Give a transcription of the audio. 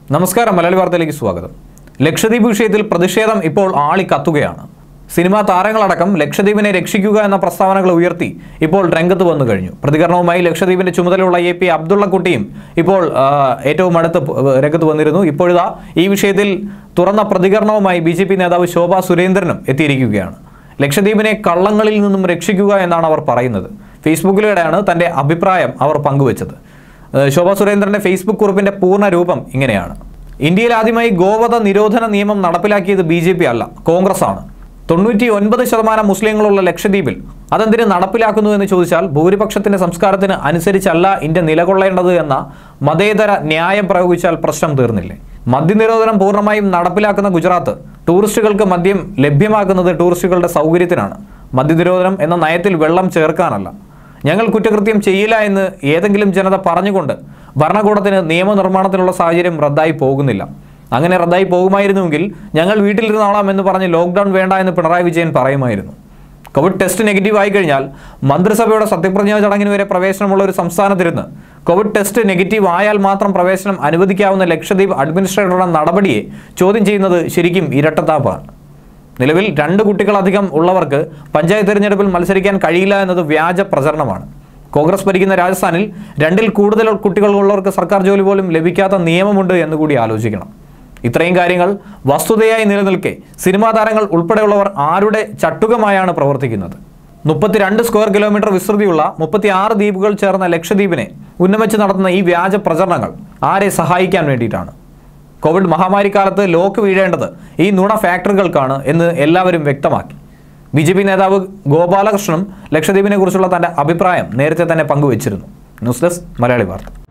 നമസ്കാരം മലയാളി വാർത്തയിലേക്ക് സ്വാഗതം ലക്ഷദ്വീപ് വിഷയത്തിൽ പ്രതിഷേധം ഇപ്പോൾ ആളിക്കത്തുകയാണ് സിനിമാ താരങ്ങളടക്കം ലക്ഷദ്വീപിനെ രക്ഷിക്കുക എന്ന പ്രസ്താവനകൾ ഉയർത്തി ഇപ്പോൾ രംഗത്ത് വന്നു കഴിഞ്ഞു പ്രതികരണവുമായി ലക്ഷദ്വീപിന്റെ ചുമതലയുള്ള എ പി അബ്ദുള്ളക്കുട്ടിയും ഇപ്പോൾ ആ, ഏറ്റവും അടുത്ത് പ- രംഗത്ത് വന്നിരുന്നു ഇപ്പോഴിതാ ഈ വിഷയത്തിൽ തുറന്ന പ്രതികരണവുമായി ബി നേതാവ് ശോഭ സുരേന്ദ്രനും എത്തിയിരിക്കുകയാണ് ലക്ഷദ്വീപിനെ കള്ളങ്ങളിൽ നിന്നും രക്ഷിക്കുക എന്നാണ് അവർ പറയുന്നത് ഫേസ്ബുക്കിലൂടെയാണ് തന്റെ അഭിപ്രായം അവർ പങ്കുവച്ചത് ഏഹ് ശോഭാ സുരേന്ദ്രന്റെ ഫേസ്ബുക്ക് കുറിപ്പിന്റെ പൂർണ്ണ രൂപം ഇങ്ങനെയാണ് ഇന്ത്യയിൽ ആദ്യമായി ഗോവധ നിരോധന നിയമം നടപ്പിലാക്കിയത് ബി ജെ പി അല്ല കോൺഗ്രസ് ആണ് തൊണ്ണൂറ്റി ഒൻപത് ശതമാനം മുസ്ലിങ്ങളുള്ള ലക്ഷദ്വീപിൽ അതെന്തിന് നടപ്പിലാക്കുന്നു എന്ന് ചോദിച്ചാൽ ഭൂരിപക്ഷത്തിന്റെ സംസ്കാരത്തിന് അനുസരിച്ചല്ല ഇന്ത്യ നിലകൊള്ളേണ്ടത് എന്ന മതേതര ന്യായം പ്രയോഗിച്ചാൽ പ്രശ്നം തീർന്നില്ലേ മദ്യനിരോധനം പൂർണ്ണമായും നടപ്പിലാക്കുന്ന ഗുജറാത്ത് ടൂറിസ്റ്റുകൾക്ക് മദ്യം ലഭ്യമാക്കുന്നത് ടൂറിസ്റ്റുകളുടെ സൗകര്യത്തിനാണ് മദ്യനിരോധനം എന്ന നയത്തിൽ വെള്ളം ചേർക്കാനല്ല ഞങ്ങൾ കുറ്റകൃത്യം ചെയ്യില്ല എന്ന് ഏതെങ്കിലും ജനത പറഞ്ഞുകൊണ്ട് ഭരണകൂടത്തിന് നിയമനിർമ്മാണത്തിനുള്ള സാഹചര്യം റദ്ദായി പോകുന്നില്ല അങ്ങനെ റദ്ദായി പോകുമായിരുന്നുവെങ്കിൽ ഞങ്ങൾ വീട്ടിലിരുന്നോളാം എന്ന് പറഞ്ഞ് ലോക്ക്ഡൗൺ വേണ്ട എന്ന് പിണറായി വിജയൻ പറയുമായിരുന്നു കോവിഡ് ടെസ്റ്റ് നെഗറ്റീവ് ആയി കഴിഞ്ഞാൽ മന്ത്രിസഭയുടെ സത്യപ്രതിജ്ഞാ ചടങ്ങിന് വരെ പ്രവേശനമുള്ള ഒരു സംസ്ഥാനത്തിരുന്ന് കോവിഡ് ടെസ്റ്റ് നെഗറ്റീവ് ആയാൽ മാത്രം പ്രവേശനം അനുവദിക്കാവുന്ന ലക്ഷദ്വീപ് അഡ്മിനിസ്ട്രേറ്ററുടെ നടപടിയെ ചോദ്യം ചെയ്യുന്നത് ശരിക്കും ഇരട്ടത്താപ്പാണ് നിലവിൽ രണ്ട് കുട്ടികളധികം ഉള്ളവർക്ക് പഞ്ചായത്ത് തെരഞ്ഞെടുപ്പിൽ മത്സരിക്കാൻ കഴിയില്ല എന്നത് വ്യാജ പ്രചരണമാണ് കോൺഗ്രസ് ഭരിക്കുന്ന രാജസ്ഥാനിൽ രണ്ടിൽ കൂടുതൽ കുട്ടികളുള്ളവർക്ക് സർക്കാർ ജോലി പോലും ലഭിക്കാത്ത നിയമമുണ്ട് എന്ന് കൂടി ആലോചിക്കണം ഇത്രയും കാര്യങ്ങൾ വസ്തുതയായി നിലനിൽക്കെ സിനിമാ താരങ്ങൾ ഉൾപ്പെടെയുള്ളവർ ആരുടെ ചട്ടുകമായാണ് പ്രവർത്തിക്കുന്നത് മുപ്പത്തിരണ്ട് സ്ക്വയർ കിലോമീറ്റർ വിസ്തൃതിയുള്ള മുപ്പത്തി ആറ് ദ്വീപുകൾ ചേർന്ന ലക്ഷദ്വീപിനെ ഉന്നമിച്ച് നടത്തുന്ന ഈ വ്യാജ പ്രചരണങ്ങൾ ആരെ സഹായിക്കാൻ വേണ്ടിയിട്ടാണ് കോവിഡ് മഹാമാരി കാലത്ത് ലോക്ക് വീഴേണ്ടത് ഈ നുണ ഫാക്ടറികൾക്കാണ് എന്ന് എല്ലാവരും വ്യക്തമാക്കി ബി ജെ പി നേതാവ് ഗോപാലകൃഷ്ണനും ലക്ഷദ്വീപിനെ കുറിച്ചുള്ള തന്റെ അഭിപ്രായം നേരത്തെ തന്നെ പങ്കുവച്ചിരുന്നു ന്യൂസ് ഡെസ്ക് മലയാളി വാർത്ത